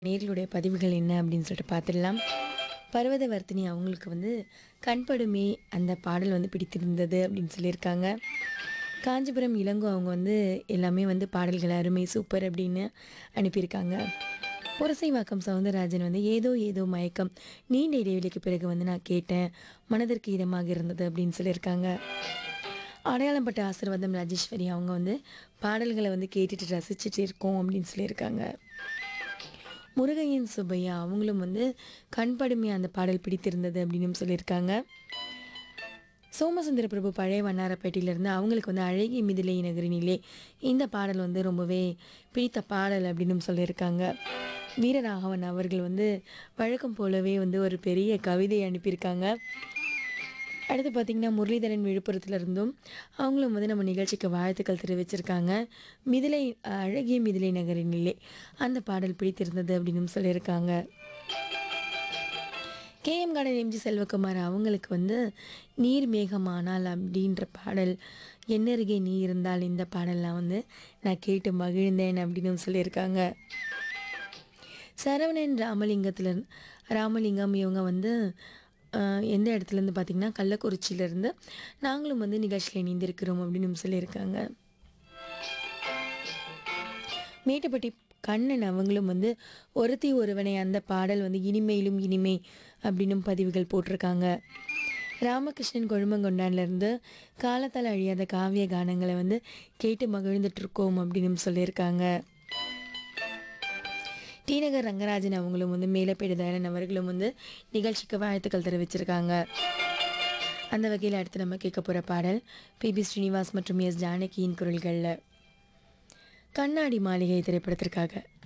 நேர்களுடைய பதிவுகள் என்ன அப்படின்னு சொல்லிட்டு பார்த்துடலாம் பர்வதவர்த்தினி அவங்களுக்கு வந்து கண்படுமே அந்த பாடல் வந்து பிடித்திருந்தது அப்படின்னு சொல்லியிருக்காங்க காஞ்சிபுரம் இளங்கோ அவங்க வந்து எல்லாமே வந்து பாடல்கள் அருமை சூப்பர் அப்படின்னு அனுப்பியிருக்காங்க புரசைவாக்கம் சவுந்தரராஜன் வந்து ஏதோ ஏதோ மயக்கம் நீண்ட இடைவெளிக்கு பிறகு வந்து நான் கேட்டேன் மனதிற்கு இதமாக இருந்தது அப்படின்னு சொல்லியிருக்காங்க அடையாளம்பட்ட ஆசீர்வாதம் ராஜேஸ்வரி அவங்க வந்து பாடல்களை வந்து கேட்டுட்டு ரசிச்சுட்டு இருக்கோம் அப்படின்னு சொல்லியிருக்காங்க முருகையன் சுப்பையா அவங்களும் வந்து கண்படுமை அந்த பாடல் பிடித்திருந்தது அப்படின்னு சொல்லியிருக்காங்க சோமசுந்தர பிரபு பழைய வண்ணாரப்பேட்டையிலேருந்து அவங்களுக்கு வந்து அழகிய மிதிலை நகரினிலே இந்த பாடல் வந்து ரொம்பவே பிடித்த பாடல் அப்படின்னு சொல்லியிருக்காங்க வீரராகவன் அவர்கள் வந்து வழக்கம் போலவே வந்து ஒரு பெரிய கவிதை அனுப்பியிருக்காங்க அடுத்து பார்த்திங்கன்னா முரளிதரன் விழுப்புரத்துல இருந்தும் அவங்களும் வந்து நம்ம நிகழ்ச்சிக்கு வாழ்த்துக்கள் தெரிவிச்சிருக்காங்க மிதிலை அழகிய மிதிலை நகரினிலே அந்த பாடல் பிடித்திருந்தது அப்படின்னு சொல்லியிருக்காங்க கேஎம் கார்டன் எம்ஜி செல்வகுமார் அவங்களுக்கு வந்து நீர் மேகமானால் அப்படின்ற பாடல் என்னருகே நீ இருந்தால் இந்த பாடல்லாம் வந்து நான் கேட்டு மகிழ்ந்தேன் அப்படின்னு சொல்லியிருக்காங்க சரவணன் ராமலிங்கத்தில் ராமலிங்கம் இவங்க வந்து அஹ், எந்த இடத்துலேருந்து பார்த்திங்கன்னா கள்ளக்குறிச்சியிலேருந்து நாங்களும் வந்து நிகழ்ச்சியில் இணைந்திருக்கிறோம் அப்படின்னு சொல்லியிருக்காங்க மேட்டுப்பட்டி கண்ணன் அவங்களும் வந்து ஒருத்தி ஒருவனை அந்த பாடல் வந்து இனிமையிலும் இனிமை அப்படின்னும் பதிவுகள் போட்டிருக்காங்க ராமகிருஷ்ணன் கொழுமங்கொண்டான்லேருந்து காலத்தால் அழியாத காவிய கானங்களை வந்து கேட்டு மகிழ்ந்துட்டு இருக்கோம் அப்படின்னு சொல்லியிருக்காங்க டிநகர் ரங்கராஜன் அவங்களும் வந்து மேலப்பேடு தயாரன் அவர்களும் வந்து நிகழ்ச்சிக்கு வாழ்த்துக்கள் தெரிவிச்சிருக்காங்க அந்த வகையில் அடுத்து நம்ம கேட்க போகிற பாடல் பிபி ஸ்ரீனிவாஸ் மற்றும் எஸ் ஜானகியின் குரல்களில் கண்ணாடி மாளிகை திரைப்படத்திற்காக